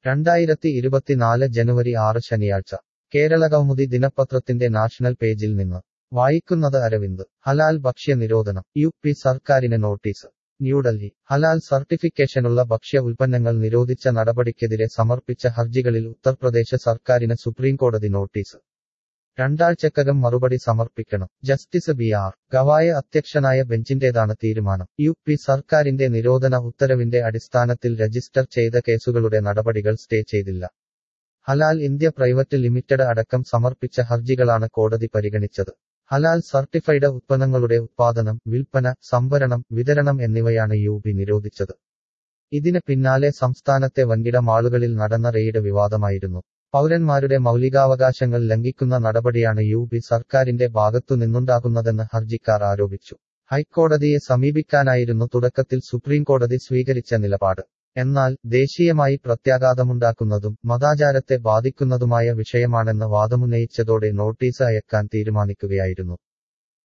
രണ്ടായിരത്തി ഇരുപത്തിനാല് ജനുവരി ആറ് ശനിയാഴ്ച കേരളകൗമുദി ദിനപത്രത്തിന്റെ നാഷണൽ പേജിൽ നിന്ന് വായിക്കുന്നത് അരവിന്ദ് ഹലാൽ ഭക്ഷ്യ നിരോധനം യു പി സർക്കാരിന് നോട്ടീസ് ന്യൂഡൽഹി ഹലാൽ സർട്ടിഫിക്കേഷനുള്ള ഭക്ഷ്യ ഉൽപ്പന്നങ്ങൾ നിരോധിച്ച നടപടിക്കെതിരെ സമർപ്പിച്ച ഹർജികളിൽ ഉത്തർപ്രദേശ് സർക്കാരിന് സുപ്രീംകോടതി നോട്ടീസ് രണ്ടാഴ്ചക്കകം മറുപടി സമർപ്പിക്കണം ജസ്റ്റിസ് ബി ആർ ഗവായ അധ്യക്ഷനായ ബെഞ്ചിന്റേതാണ് തീരുമാനം യു പി സർക്കാരിന്റെ നിരോധന ഉത്തരവിന്റെ അടിസ്ഥാനത്തിൽ രജിസ്റ്റർ ചെയ്ത കേസുകളുടെ നടപടികൾ സ്റ്റേ ചെയ്തില്ല ഹലാൽ ഇന്ത്യ പ്രൈവറ്റ് ലിമിറ്റഡ് അടക്കം സമർപ്പിച്ച ഹർജികളാണ് കോടതി പരിഗണിച്ചത് ഹലാൽ സർട്ടിഫൈഡ് ഉത്പന്നങ്ങളുടെ ഉത്പാദനം വിൽപ്പന സംഭരണം വിതരണം എന്നിവയാണ് യു പി നിരോധിച്ചത് ഇതിന് പിന്നാലെ സംസ്ഥാനത്തെ വൻകിട മാളുകളിൽ നടന്ന റെയ്ഡ് വിവാദമായിരുന്നു പൗരന്മാരുടെ മൗലികാവകാശങ്ങൾ ലംഘിക്കുന്ന നടപടിയാണ് യു പി സർക്കാരിന്റെ ഭാഗത്തു നിന്നുണ്ടാകുന്നതെന്ന് ഹർജിക്കാർ ആരോപിച്ചു ഹൈക്കോടതിയെ സമീപിക്കാനായിരുന്നു തുടക്കത്തിൽ സുപ്രീംകോടതി സ്വീകരിച്ച നിലപാട് എന്നാൽ ദേശീയമായി പ്രത്യാഘാതമുണ്ടാക്കുന്നതും മതാചാരത്തെ ബാധിക്കുന്നതുമായ വിഷയമാണെന്ന് വാദമുന്നയിച്ചതോടെ നോട്ടീസ് അയക്കാൻ തീരുമാനിക്കുകയായിരുന്നു